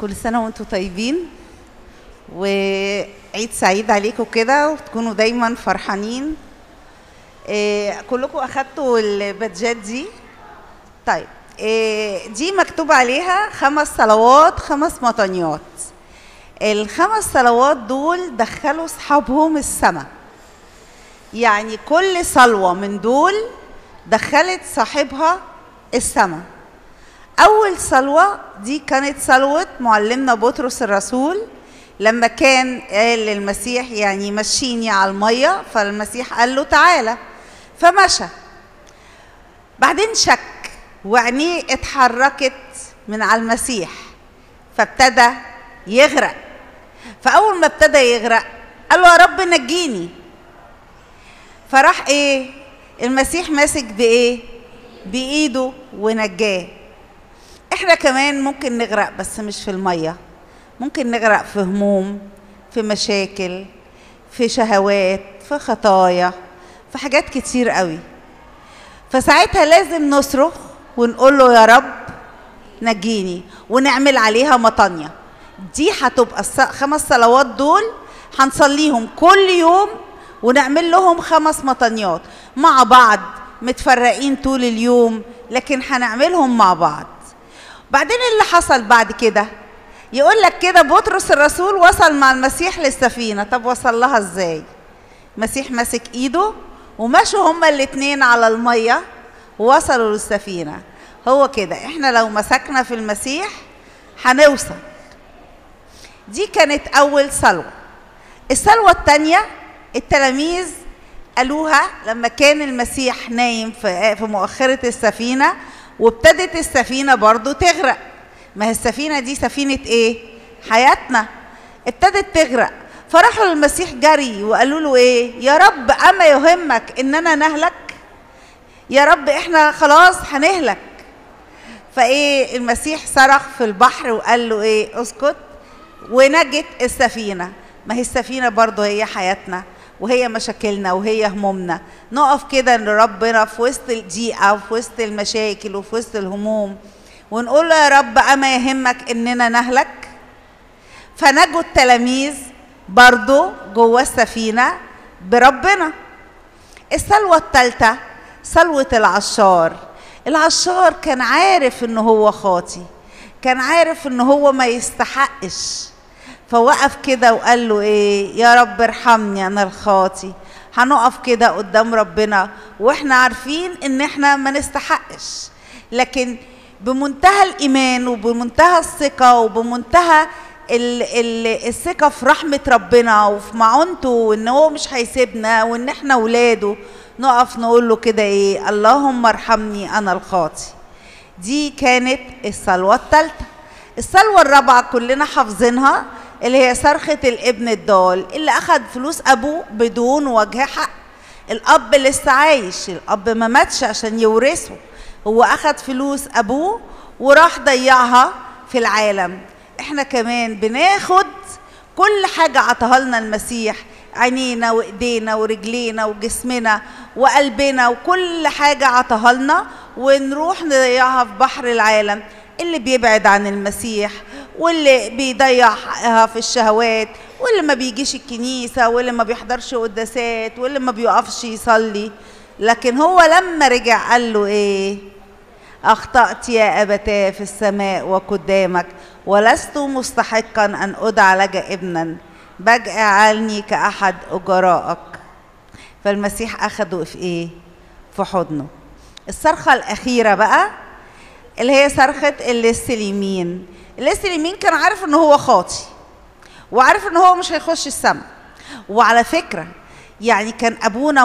كل سنة وانتم طيبين وعيد سعيد عليكم كده وتكونوا دايما فرحانين إيه كلكم أخدتوا البادجات دي طيب إيه دي مكتوب عليها خمس صلوات خمس مطانيات الخمس صلوات دول دخلوا أصحابهم السماء يعني كل صلوة من دول دخلت صاحبها السماء أول صلوة دي كانت صلوة معلمنا بطرس الرسول لما كان قال للمسيح يعني مشيني على المية فالمسيح قال له تعالى فمشى بعدين شك وعينيه اتحركت من على المسيح فابتدى يغرق فأول ما ابتدى يغرق قال له يا رب نجيني فراح ايه المسيح ماسك بايه بايده ونجاه احنا كمان ممكن نغرق بس مش في الميه ممكن نغرق في هموم في مشاكل في شهوات في خطايا في حاجات كتير قوي فساعتها لازم نصرخ ونقول له يا رب نجيني ونعمل عليها مطانية دي هتبقى الخمس صلوات دول هنصليهم كل يوم ونعمل لهم خمس مطانيات مع بعض متفرقين طول اليوم لكن هنعملهم مع بعض بعدين اللي حصل بعد كده يقول لك كده بطرس الرسول وصل مع المسيح للسفينة طب وصل لها ازاي المسيح ماسك ايده ومشوا هما الاتنين على المية ووصلوا للسفينة هو كده احنا لو مسكنا في المسيح هنوصل دي كانت أول صلوة الصلوة الثانية التلاميذ قالوها لما كان المسيح نايم في في مؤخرة السفينة وابتدت السفينة برضو تغرق ما هي السفينة دي سفينة ايه؟ حياتنا ابتدت تغرق فراحوا للمسيح جري وقالوا له ايه؟ يا رب أما يهمك إننا نهلك؟ يا رب احنا خلاص هنهلك فايه المسيح صرخ في البحر وقال له ايه اسكت ونجت السفينة ما هي السفينة برضو هي حياتنا وهي مشاكلنا وهي همومنا نقف كده لربنا في وسط الضيقة وفي وسط المشاكل وفي وسط الهموم ونقول له يا رب أما يهمك إننا نهلك فنجوا التلاميذ برضو جوه السفينة بربنا السلوة الثالثة سلوة العشار العشار كان عارف إن هو خاطي كان عارف إن هو ما يستحقش فوقف كده وقال له ايه يا رب ارحمني انا الخاطي هنقف كده قدام ربنا واحنا عارفين ان احنا ما نستحقش لكن بمنتهى الايمان وبمنتهى الثقه وبمنتهى ال ال الثقه في رحمه ربنا وفي معونته وان هو مش هيسيبنا وان احنا ولاده نقف نقول له كده ايه اللهم ارحمني انا الخاطي دي كانت الصلوه الثالثه الصلوه الرابعه كلنا حافظينها اللي هي صرخة الابن الضال اللي أخذ فلوس أبوه بدون وجه حق الأب لسه عايش الأب ما ماتش عشان يورثه هو أخذ فلوس أبوه وراح ضيعها في العالم احنا كمان بناخد كل حاجة عطاها لنا المسيح عينينا وايدينا ورجلينا وجسمنا وقلبنا وكل حاجة عطاها لنا ونروح نضيعها في بحر العالم اللي بيبعد عن المسيح واللي بيضيعها في الشهوات واللي ما بيجيش الكنيسة واللي ما بيحضرش قداسات واللي ما بيقفش يصلي لكن هو لما رجع قال له ايه أخطأت يا أبتاه في السماء وقدامك ولست مستحقا أن أدعى لك ابنا بل اجعلني كأحد أجرائك فالمسيح أخده في إيه؟ في حضنه الصرخة الأخيرة بقى اللي هي صرخة اللص اليمين اللص اليمين كان عارف ان هو خاطي وعارف ان هو مش هيخش السماء وعلى فكرة يعني كان ابونا